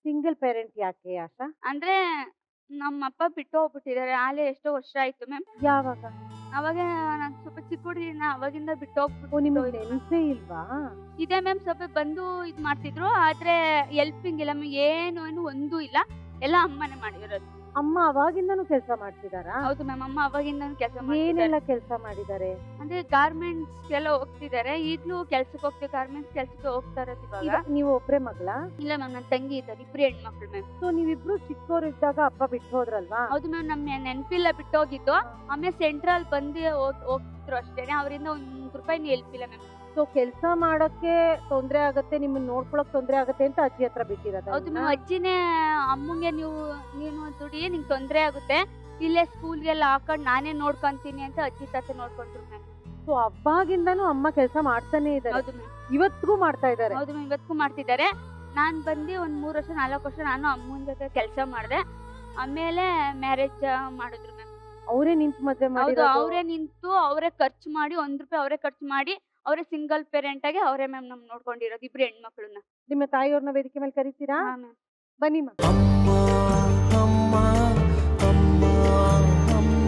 Single parent ಯಾಕೆ ಆಶಾ ಅಂದ್ರೆ ನಮ್ಮ ಅಪ್ಪ ಬಿಟ್ಟು ಹೋಗ್ಬಿಟ್ಟಿದ್ದಾರೆ ಆಲೆ ಎಷ್ಟೋ ವರ್ಷ ಆಯ್ತು ಮ್ಯಾಮ್ ಯಾವಾಗ ಅವಾಗ ನಾನು ಸ್ವಲ್ಪ ಚಿಕ್ಕ ಹುಡುಗಿನ ಅವಾಗಿಂದ ಬಿಟ್ಟು ಓ ಹೋಗ್ಬಿಟ್ಟು ನಿಮಗೆ ನೆನ್ಸೇ ಇಲ್ವಾ ಇದೆ ಮ್ಯಾಮ್ ಸ್ವಲ್ಪ ಬಂದು ಇದ್ ಮಾಡ್ತಿದ್ರು ಆದ್ರೆ ಹೆಲ್ಪಿಂಗ್ ಇಲ್ಲ ಮ್ಯಾಮ್ ಏನು ಏನು ಒಂದೂ ಇಲ್ಲ ಎಲ್ಲ ಅಮ್ಮನೇ ಮಾಡಿರೋದು ಅಮ್ಮ ಅವಾಗಿಂದನೂ ಕೆಲಸ ಮಾಡ್ತಿದಾರಾ ಹೌದು ಮ್ಯಾಮ್ ಅಮ್ಮ ಅವಾಗಿಂದ ಕೆಲಸ ಮಾಡ್ತಿದ್ದಾರೆ ಏನೆಲ್ಲ ಕೆಲಸ ಮಾಡಿದ್ದಾರೆ ಅಂದ್ರೆ ಗಾರ್ಮೆಂಟ್ಸ್ ಎಲ್ಲ ಹೋಗ್ತಿದ್ದಾರೆ ಈಗ್ಲೂ ಕೆಲ್ಸಕ್ಕೆ ಹೋಗ್ತೀವಿ ಗಾರ್ಮೆಂಟ್ಸ್ ಕೆಲ್ಸಕ್ಕೆ ಹೋಗ್ತಾ ಇರೋದು ಇವಾಗ ಇವಾಗ ನೀವು ಒಬ್ರೇ ಮಗಳ ಇಲ್ಲ ಮ್ಯಾಮ್ ನನ್ನ ತಂಗಿ ಇದ್ದಾರೆ ಇಬ್ರು ಹೆಣ್ಮಕ್ಳು ಮ್ಯಾಮ್ ಸೊ ನೀವಿಬ್ರು ಚಿಕ್ಕವ್ರು ಇದ್ದಾಗ ಅಪ್ಪ ಬಿಟ್ಟು ಹೋದ್ರಲ್ವಾ ಹೌದು ಮ್ಯಾಮ್ ನಮ್ಮ ನೆನಪಿಲ್ಲ ಬಿಟ್ಟು ಹೋಗಿದ್ದು ಆಮೇಲೆ ಸೆಂಟ್ರಲ್ ಬಂದು ಹೋಗ್- ಹೋಗ್ತಿದ್ರು ಅಷ್ಟೇನೆ ಅವರಿಂದ ಒಂದ್ ರೂಪಾಯಿ ಹೆಲ್ಪ್ ಇಲ್ಲ ಮ್ಯಾಮ್ ಸೊ ಕೆಲಸ ಮಾಡಕ್ಕೆ ತೊಂದ್ರೆ ಆಗತ್ತೆ ನಿಮ್ಮನ್ನ ನೋಡ್ಕೊಳಕ್ ತೊಂದ್ರೆ ಆಗತ್ತೆ ಅಂತ ಅಜ್ಜಿ ಹತ್ರ ಬಿಟ್ಟಿರೋದ ಹೌದು ಮ್ಯಾಮ್ ಅಜ್ಜಿನೇ ಅಮ್ಮಂಗೆ ನೀವು ನೀನು ದುಡಿ ನಿಂಗೆ ತೊಂದ್ರೆ ಆಗುತ್ತೆ ಇಲ್ಲೇ ಸ್ಕೂಲ್ಗೆಲ್ಲ ಹಾಕೊಂಡ್ ನಾನೇ ನೋಡ್ಕೊಂತೀನಿ ಅಂತ ಅಜ್ಜಿ ತಾತ ನೋಡ್ಕೊಂಡ್ರು ಮ್ಯಾಮ್ ಸೊ ಅವಾಗಿಂದನೂ ಅಮ್ಮ ಕೆಲಸ ಮಾಡ್ತಾನೆ ಇದ್ದಾರೆ ಹೌದು ಮ್ಯಾಮ್ ಇವತ್ತಿಗೂ ಮಾಡ್ತಾ ಇದ್ದಾರೆ ಹೌದು ಮ್ಯಾಮ್ ಇವತ್ತಿಗೂ ಮಾಡ್ತಿದ್ದಾರೆ ನಾನ್ ಬಂದು ಒಂದ್ ಮೂರ್ ವರ್ಷ ನಾಲ್ಕು ವರ್ಷ ನಾನು ಅಮ್ಮನ ಜೊತೆ ಕೆಲಸ ಮಾಡಿದೆ ಆಮೇಲೆ ಮ್ಯಾರೇಜ್ ಮಾಡಿದ್ರು ಮ್ಯಾಮ್ ಅವರೇ ನಿಂತು ಮದ್ವೆ ಹೌದು ಮಾಡಿರೋದು ಅವರೇ ನಿಂತು ಅವರೇ ಖರ್ಚು ಮಾಡಿ ಒಂದ್ ರೂಪಾಯಿ ಅವರೇ ಖರ್ಚು ಮಾಡಿ ಅವರೇ ಸಿಂಗಲ್ ಪೇರೆಂಟ್ ಆಗಿ ಅವರೇ ಮ್ಯಾಮ್ ನಮ್ ನೋಡ್ಕೊಂಡಿರೋದು ಇಬ್ರು ಹೆಣ್ಮಕ್ಳನ್ನ ನಿಮ್ಮ ತಾಯಿಯವ್ರನ್ನ ವೇದಿಕೆ ಮೇಲೆ ಕರಿತೀರಾ ಹಾ ಮ್ಯಾಮ್ ಬನ್ನಿ ಮಾ ಅಮ್ಮ ಅಮ್ಮ ಅಮ್ಮ ಅಮ್ಮ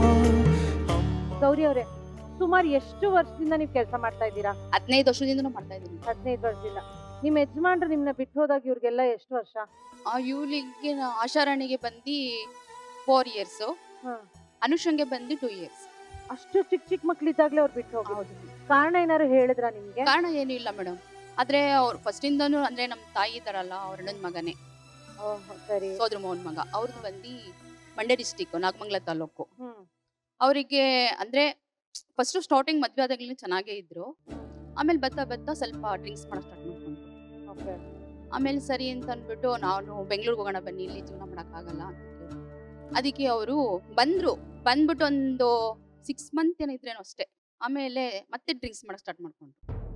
ಅಮ್ಮ ಗೌರಿ ಅವರೇ ಸುಮಾರು ಎಷ್ಟು ವರ್ಷದಿಂದ ನೀವು ಕೆಲಸ ಮಾಡ್ತಾ ಇದ್ದೀರಾ ಹದಿನೈದು ವರ್ಷದಿಂದನೂ ಮಾಡ್ತಾ ಇದ್ದೀನಿ ಹದಿನೈದು ವರ್ಷದಿಂದ ನಿಮ್ ಯಜಮಾನ್ರು ನಿಮ್ನ ಬಿಟ್ಟು ಹೋದಾಗ ಇವ್ರಿಗೆಲ್ಲ ಎಷ್ಟು ವರ್ಷ ಆ ಇವಳಿಗೆ ಆಶಾರಾಣಿಗೆ ಬಂದು ಫೋರ್ ಇಯರ್ಸ್ ಹಾ. ಅನುಷಂಗೆ ಬಂದು ಟೂ ಇಯರ್ಸ್ ಅಷ್ಟು ಚಿಕ್ಕ ಚಿಕ್ಕ ಮಕ್ಳಿದ್ದಾಗ್ಲೇ ಅವ್ರು ಬಿಟ್ಟು ಹೋಗಿ ಕಾರಣ ಏನಾದ್ರು ಹೇಳಿದ್ರ ನಿಮ್ಗೆ ಕಾರಣ ಏನೂ ಇಲ್ಲ ಮೇಡಮ್ ಆದ್ರೆ ಅವ್ರು ಫಸ್ಟ್ ಇಂದನೂ ಅಂದ್ರೆ ನಮ್ಮ ತಾಯಿ ಇದಾರಲ್ಲ ಅವ್ರ ಅಣ್ಣನ ಮಗನೇ ಓಹ್, ಸರಿ ಸೋದ್ರ ಮೋಹನ್ ಮಗ ಅವ್ರದ್ದು ಬಂದು ಮಂಡ್ಯ ಡಿಸ್ಟಿಕ್ ನಾಗಮಂಗಲ ತಾಲೂಕು ಹ್ಮ್ ಅವರಿಗೆ ಅಂದ್ರೆ ಫಸ್ಟ್ ಸ್ಟಾರ್ಟಿಂಗ್ ಮದ್ವೆ ಆದಾಗ್ಲೇ ಚೆನ್ನಾಗೇ ಇದ್ರು ಆಮೇಲೆ ಬತ್ತಾ ಬತ್ತಾ ಸ್ವಲ್ಪ ಡ್ರಿಂಕ್ಸ್ ಮಾಡಕ್ ಸ್ಟಾರ್ಟ್ ಮಾಡ್ಕೊಂಡ್ರು ಓಕೆ ಆಮೇಲೆ ಸರಿ ಅಂತ ಅಂದ್ಬಿಟ್ಟು ನಾನು ಬೆಂಗಳೂರಿಗೆ ಹೋಗೋಣ ಬನ್ನಿ ಇಲ್ಲಿ ಜೀವನ ಮಾಡೋಕ್ಕಾಗಲ್ಲ ಅಂತ ಕೇಳಿದ್ರು. ಅದಕ್ಕೆ ಅವರು ಬಂದ್ರು ಬಂದ್ಬಿಟ್ಟು ಒಂದು ಸಿಕ್ಸ್ ಮಂತ್ ಏನಿದ್ರೇನೋ ಅಷ್ಟೇ ಆಮೇಲೆ ಮತ್ತೆ ಡ್ರಿಂಕ್ಸ್ ಮಾಡಕ್ ಸ್ಟಾರ್ಟ್ ಮಾಡ್ಕೊಂಡ್ರು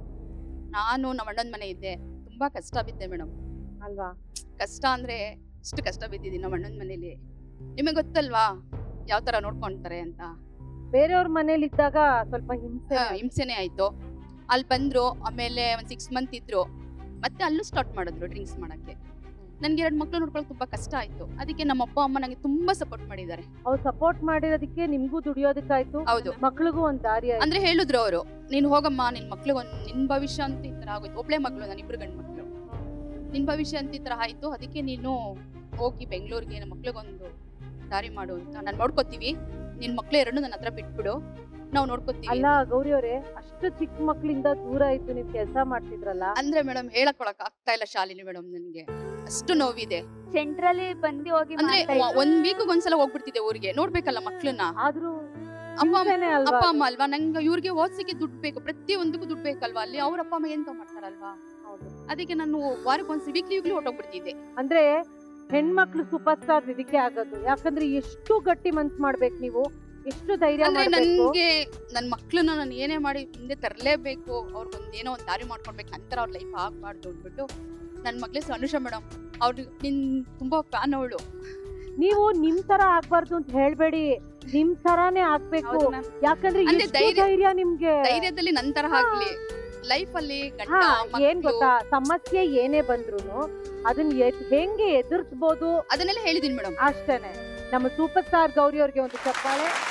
ನಾನು ನಮ್ಮ ಅಣ್ಣನ ಮನೆ ಇದ್ದೆ ತುಂಬಾ ಕಷ್ಟ ಬಿದ್ದೆ ಮೇಡಮ್ ಅಲ್ವಾ ಕಷ್ಟ ಅಂದ್ರೆ ಇಷ್ಟು ಕಷ್ಟ ಬಿದ್ದಿದ್ದೀನಿ ನಮ್ಮ ಅಣ್ಣನ ಮನೇಲಿ ನಿಮಗೆ ಗೊತ್ತಲ್ವಾ ಯಾವ ತರ ನೋಡ್ಕೊಂತಾರೆ ಅಂತ ಬೇರೆಯವ್ರ ಮನೇಲಿ ಇದ್ದಾಗ ಸ್ವಲ್ಪ ಹಿಂಸೆ ಆ, ಹಿಂಸೆನೇ ಆಯ್ತು ಅಲ್ಲಿ ಬಂದ್ರು ಆಮೇಲೆ ಒಂದ್ ಸಿಕ್ಸ್ ಮಂತ್ ಇದ್ರು ಮತ್ತೆ ಅಲ್ಲೂ ಸ್ಟಾರ್ಟ್ ಮಾಡಿದ್ರು ಡ್ರಿಂಕ್ಸ್ ಮಾಡಕ್ಕೆ ನನ್ಗೆ ಎರಡು ಮಕ್ಳು ನೋಡ್ಕೊಳಕ್ ತುಂಬಾ ಕಷ್ಟ ಆಯ್ತು ಅದಕ್ಕೆ ನಮ್ಮ ಅಪ್ಪ ಅಮ್ಮ ನಂಗೆ ತುಂಬಾ ಸಪೋರ್ಟ್ ಮಾಡಿದ್ದಾರೆ ಅವ್ರು ಸಪೋರ್ಟ್ ಮಾಡಿರೋದಕ್ಕೆ ನಿಮ್ಗೂ ದುಡಿಯೋದಕ್ಕಾಯ್ತು ಹೌದು ಮಕ್ಳಿಗೂ ಒಂದ್ ದಾರಿ ಆಯ್ತು ಅಂದ್ರೆ ಹೇಳಿದ್ರು ಅವರು ನೀನು ಹೋಗಮ್ಮ ನಿನ್ ಮಕ್ಳಿಗೆ ಒಂದ್ ನಿನ್ ಭವಿಷ್ಯ ಅಂತ ಈ ತರ ಆಗೋಯ್ತು ಒಬ್ಳೆ ಮಗಳು ನಾನು ಇಬ್ರು ಗಂಡ್ ಮಕ್ಳು ನಿನ್ ಭವಿಷ್ಯ ಅಂತ ಈ ತರ ಆಯ್ತು ಅದಕ್ಕೆ ನೀನು ಹೋಗಿ ಬೆಂಗಳೂರಿಗೆ ನಮ್ಮ ಮಕ್ಳಿಗೊಂದು ದಾರಿ ಮಾಡು ಅಂತ ನಾನು ನೋಡ್ಕೋತೀವಿ ನಿನ್ ಮಕ್ಳು ಎರಡು ನನ್ನ ಹತ್ರ ಬಿಟ್ಬಿಡು ನಾವು ನೋಡ್ಕೋತೀವಿ ಅಲ್ಲ ಗೌರಿ ಅವರೇ ಅಷ್ಟು ಚಿಕ್ಕ ಮಕ್ಳಿಂದ ದೂರ ಇದ್ದು ನೀವ್ ಕೆಲಸ ಮಾಡ್ತಿದ್ರಲ್ಲ ಅಂದ್ರೆ ಮೇಡಮ್ ಹೇಳಕೊಳಕ್ ಆಗ್ತಾ ಇಲ್ಲ ಶಾಲಿನಿ ಮೇಡಮ್ ನನ್ಗೆ ಅಷ್ಟು ನೋವಿದೆ ಸೆಂಟ್ರಲ್ಲಿ ಬಂದು ಹೋಗಿ ಅಂದ್ರೆ ಮಾಡ್ತಾ ಇದ್ರು. ಒಂದ್ ವೀಕ್ ಒಂದ್ಸಲ ಹೋಗ್ಬಿಡ್ತಿದ್ದೆ ಊರಿಗೆ ನೋಡ್ಬೇಕಲ್ಲ ಮಕ್ಳನ್ನ ಆದ್ರೂ ಅಪ್ಪ ಅಮ್ಮ- ಹಿಂಸೆನೇ ಅಲ್ವಾ ಅಪ್ಪ ಅಮ್ಮ ಅಲ್ವಾ ನಂಗೆ ಇವ್ರಿಗೆ ಓದ್ಸಿಕ್ಕೆ ದುಡ್ಡು ಬೇಕು ಪ್ರತಿ ಒಂದಕ್ಕೂ ದುಡ್ಡು ಬೇಕಲ್ವಾ ಅಲ್ಲಿ ಅವ್ರ ಅಪ್ಪ ಅಮ್ಮ ಎಂತ ಮಾಡ್ತಾರಲ್ವಾ ಹೌದು. ಅದಕ್ಕೆ ನಾನು ವಾರಕ್ಕೆ ಒಂದ್ಸಿ ವೀಕ್ಲಿ ವೀಕ್ಲಿ ಹೊಟ್ಟೋಗ್ಬಿಡ್ತಿದ್ದೆ ಅಂದ್ರೆ ಹೆಣ್ಮಕ್ಳು ಸೂಪರ್ ಸ್ಟಾರ್ ಇದಕ್ಕೆ ಆಗೋದು ಯಾಕಂದ್ರೆ ಎಷ್ಟು ಗಟ್ಟಿ ಮನ್ಸ್ ಮಾಡ್ಬೇಕು ನೀವು ಎಷ್ಟು ಧೈರ್ಯ ಅಂದ್ರೆ ಮಾಡ್ಬೇಕು ನನ್ಗೆ ನನ್ ಮಕ್ಳನ್ನ ನಾನು ಏನೇ ಮಾಡಿ ಮುಂದೆ ತರಲೇಬೇಕು ಅವ್ರಿಗೊಂದ್ ಏನೋ ಒಂದ್ ದಾರಿ ಮಾಡ್ಕೊಡ್ಬೇಕು ನಂತರ ಅವ್ರ ಲೈಫ್ ಆಗ್ಬಾರ್ದು ಅಂದ್ಬಿಟ್ಟು ನನ್ ಮಗ್ಳೇ ಅನುಷ ಮೇಡಮ್ ಅವ್ರಿಗೆ ನಿನ್ ತುಂಬಾ ಫ್ಯಾನ್ ಅವಳು ನೀವು ನಿಮ್ ತರ ಆಗ್ಬಾರ್ದು ಅಂತ ಹೇಳ್ಬೇಡಿ ನಿಮ್ ತರಾನೇ ಆಗ್ಬೇಕು ಹೌದು ಮ್ಯಾಮ್ ಯಾಕಂದ್ರೆ ಅಂದ್ರೆ ಎಷ್ಟು ಧೈರ್ಯ- ಧೈರ್ಯ ನಿಮ್ಗೆ ಧೈರ್ಯದಲ್ಲಿ ನಂತರ ಆಗ್ಲಿ ಲೈಫ್ ಅಲ್ಲಿ ಗಂಡ ಹಾ ಏನ್ ಮಕ್ಳು ಗೊತ್ತಾ ಸಮಸ್ಯೆ ಏನೇ ಬಂದ್ರು ಅದನ್ನ ಎದ್- ಹೆಂಗೆ ಎದುರಿಸ್ಬೋದು ಅದನ್ನೆಲ್ಲ ಹೇಳಿದೀನಿ ಮೇಡಮ್ ಅಷ್ಟೇನೆ ನಮ್ಮ ಸೂಪರ್ ಸ್ಟಾರ್ ಗೌರಿ ಅವ್ರಿಗೆ ಒಂದು ಚಪ್ಪಾಳೆ